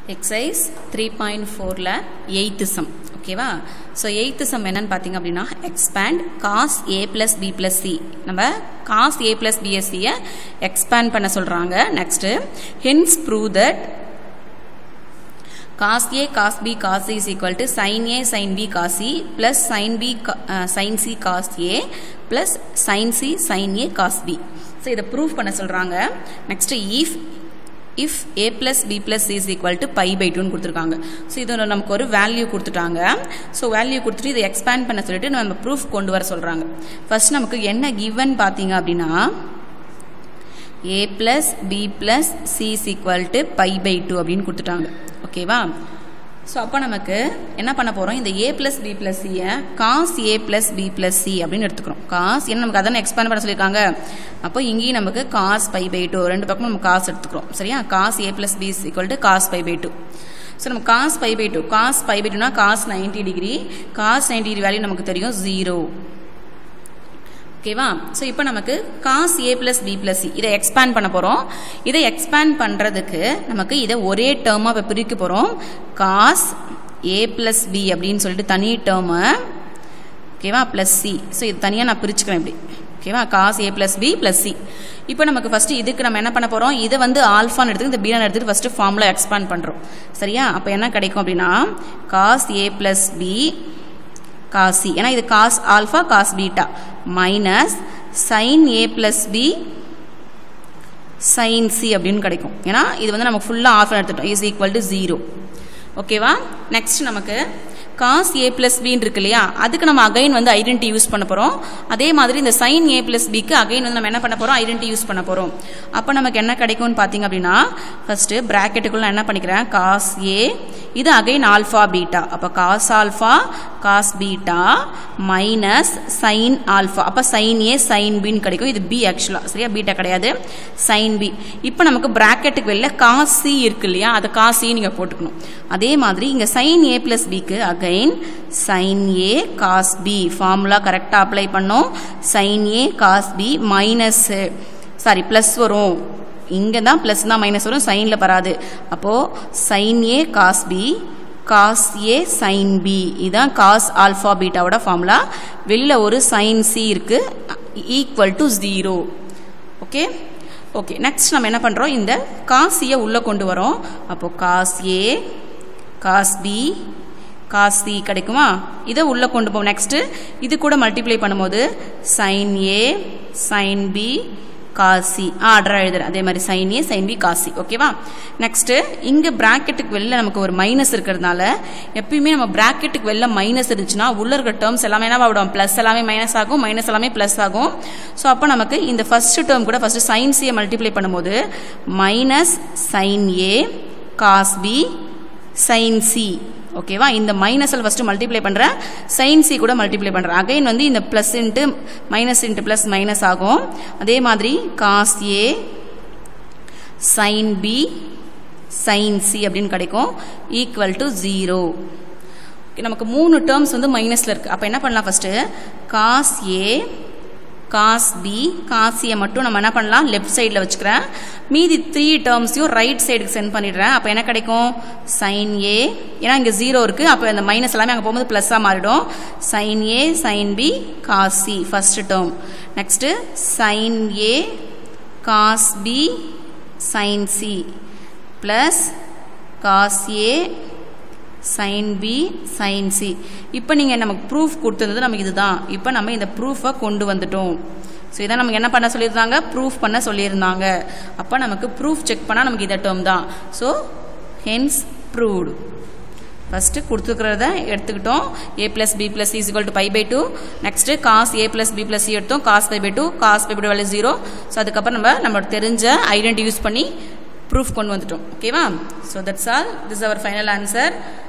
exercise three point ஃபோரில் eighth sum ஓகேவா so eighth sum என்னன்னு பார்த்தீங்க அப்படின்னா expand cos A plus B plus C நம்ம காஸ் ஏ ப்ளஸ் பிஎஸ்சியை எக்ஸ்பேண்ட் பண்ண சொல்கிறாங்க next hence prove that cos A cos B cos C is equal to sin A sin B cos C plus sin B uh, sin C cos A plus sin C sin A cos B so இதை prove பண்ண சொல்கிறாங்க next if if A plus B plus is equal to pi by டூன்னு கொடுத்துருக்காங்க so இது நமக்கு ஒரு value கொடுத்துட்டாங்க so value கொடுத்துட்டு இதை எக்ஸ்பேண்ட் பண்ண சொல்லிட்டு நம்ம ப்ரூஃப் கொண்டு வர சொல்கிறாங்க ஃபர்ஸ்ட் நமக்கு என்ன கிவன் பார்த்தீங்க அப்படின்னா A plus B plus C is equal to pi by two அப்படின்னு கொடுத்துட்டாங்க ஓகேவா ஸோ அப்போ நமக்கு என்ன பண்ண போகிறோம் இந்த ஏ பிளஸ் பி பிளஸ் சியை cos A plus B plus C அப்படின்னு எடுத்துக்கிறோம் காஸ் ஏன்னா நமக்கு அதானே எக்ஸ்பேண்ட் பண்ண சொல்லியிருக்காங்க அப்போ இங்கேயும் நமக்கு காஸ் பை பை டூ ரெண்டு பக்கமும் நம்ம காசு எடுத்துக்கிறோம் சரியா cos A plus B equal to cos pi by two so நம்ம cos pi by two cos pi by டூனா cos ninety degree cos ninety degree value நமக்கு தெரியும் ஜீரோ ஓகேவா ஸோ இப்போ நமக்கு cos A plus B plus C இதை expand பண்ண போகிறோம் இதை எக்ஸ்பேண்ட் பண்ணுறதுக்கு நமக்கு இதை ஒரே டேர்மாக இப்போ பிரிக்க போகிறோம் காஸ் ஏ பிளஸ் பி அப்படின்னு சொல்லிட்டு தனி டேர்மு ஓகேவா ப்ளஸ் சி ஸோ இது தனியாக நான் பிரிச்சுக்கிறேன் இப்படி ஓகேவா cos A plus B plus C இப்போ நமக்கு ஃபஸ்ட்டு இதுக்கு நம்ம என்ன பண்ண போகிறோம் இதை வந்து ஆல்ஃபான்னு எடுத்து இந்த பீரான் எடுத்துட்டு ஃபஸ்ட்டு ஃபார்முலா எக்ஸ்பேண்ட் பண்ணுறோம் சரியா அப்போ என்ன கிடைக்கும் அப்படின்னா cos A plus B cos C ஏன்னா இது cos alpha cos beta minus sine A plus B sine C அப்படின்னு கிடைக்கும் ஏன்னா இது வந்து நமக்கு ஃபுல்லாக ஆஃப் எடுத்துட்டோம் இஸ் ஈக்குவல் டு ஜீரோ ஓகேவா நெக்ஸ்ட் நமக்கு காஸ் ஏ பிளஸ் பின்னு இருக்கு இல்லையா அதுக்கு நம்ம அகைன் வந்து ஐடென்டி யூஸ் பண்ண போகிறோம் அதே மாதிரி இந்த சைன் ஏ பிளஸ் பிக்கு அகைன் வந்து நம்ம என்ன பண்ண போகிறோம் ஐடென்டி யூஸ் பண்ண போகிறோம் அப்போ நமக்கு என்ன கிடைக்கும்னு பார்த்தீங்க அப்படின்னா ஃபஸ்ட்டு ப்ராக்கெட்டுக்குள்ள என்ன பண்ணிக்கிறேன் காஸ் ஏ இது அகைன் ஆல்ஃபா பீட்டா அப்போ cos alpha cos beta minus sine alpha அப்போ சைன் ஏ சைன் பின்னு கிடைக்கும் இது பி ஆக்சுவலாக சரியா பீட்டா கிடையாது சைன் பி இப்போ நமக்கு ப்ராக்கெட்டுக்கு வெளில காஸ் சி இருக்கு இல்லையா அதை காஸ் சி நீங்கள் போட்டுக்கணும் அதே மாதிரி இங்கே சைன் ஏ பிளஸ் பிக்கு again sine A cos B formula கரெக்டாக அப்ளை பண்ணோம் sine A cos B minus sorry plus வரும் இங்கே தான் ப்ளஸ் தான் மைனஸ் வரும் சைனில் வராது அப்போது sine A cos B cos A sine B இதுதான் காஸ் ஆல்ஃபா பீட்டாவோட ஃபார்முலா வெளியில் ஒரு சைன் சி இருக்குது equal to zero okay okay next நம்ம என்ன பண்ணுறோம் இந்த காஸ் சியை உள்ளே கொண்டு வரோம் அப்போது cos A cos B cos C கிடைக்குமா இதை உள்ளே கொண்டு போவோம் நெக்ஸ்ட்டு இது கூட மல்டிப்ளை பண்ணும்போது sine A sine B cos C ஆர்டராக எழுதுறேன் அதே மாதிரி sine A sine B cos C ஓகேவா நெக்ஸ்ட்டு இங்கே ப்ராக்கெட்டுக்கு வெளில நமக்கு ஒரு மைனஸ் இருக்கிறதுனால எப்பயுமே நம்ம ப்ராக்கெட்டுக்கு வெளில மைனஸ் இருந்துச்சுன்னா உள்ள இருக்க டேர்ம்ஸ் எல்லாமே என்ன விடும் ப்ளஸ் எல்லாமே மைனஸ் ஆகும் மைனஸ் எல்லாமே ப்ளஸ் ஆகும் ஸோ அப்போ நமக்கு இந்த ஃபர்ஸ்ட் டேர்ம் கூட ஃபர்ஸ்ட் சைன் சியை மல்டிப்ளை பண்ணும்போது minus sine A cos B sine C ஓகேவா இந்த மைனஸில் ஃபஸ்ட்டு மல்டிப்ளை பண்ணுறேன் சைன் சி கூட மல்டிப்ளை பண்ணுறேன் அகைன் வந்து இந்த plus into minus into plus minus ஆகும் அதே மாதிரி cos A sine B sine C அப்படின்னு கிடைக்கும் ஈக்குவல் டு ஜீரோ நமக்கு மூணு டேர்ம்ஸ் வந்து மைனஸில் இருக்குது அப்போ என்ன பண்ணலாம் first cos A cos B காசியை மட்டும் நம்ம என்ன பண்ணலாம் லெஃப்ட் சைடில் வச்சுக்கிறேன் மீதி த்ரீ டேர்ம்ஸையும் ரைட் சைடுக்கு சென்ட் பண்ணிடுறேன் அப்போ என்ன கிடைக்கும் சைன் ஏ ஏன்னா இங்கே ஜீரோ இருக்குது அப்போ இந்த மைனஸ் எல்லாமே அங்கே போகும்போது ப்ளஸ்ஸாக மாறிடும் sine A sine B cos C first term next sine A cos B sine C plus cos A sine B sine C இப்போ நீங்கள் நமக்கு ப்ரூஃப் கொடுத்துருந்தது நமக்கு இதுதான் இப்போ நம்ம இந்த ப்ரூஃபை கொண்டு வந்துட்டோம் ஸோ இதை நமக்கு என்ன பண்ண சொல்லியிருந்தாங்க ப்ரூஃப் பண்ண சொல்லியிருந்தாங்க அப்போ நமக்கு ப்ரூஃப் செக் பண்ணால் நமக்கு இதை டேர்ம் தான் ஸோ ஹென்ஸ் ப்ரூவ்டு ஃபஸ்ட்டு கொடுத்துருக்கிறத எடுத்துக்கிட்டோம் A plus B plus is to pi by two next cos A plus B plus C எடுத்தோம் cos pi by two cos pi by two வேலை zero so அதுக்கப்புறம் நம்ம நம்மளோட தெரிஞ்ச identity use பண்ணி proof கொண்டு வந்துட்டோம் ஓகேவா so that's all this our final answer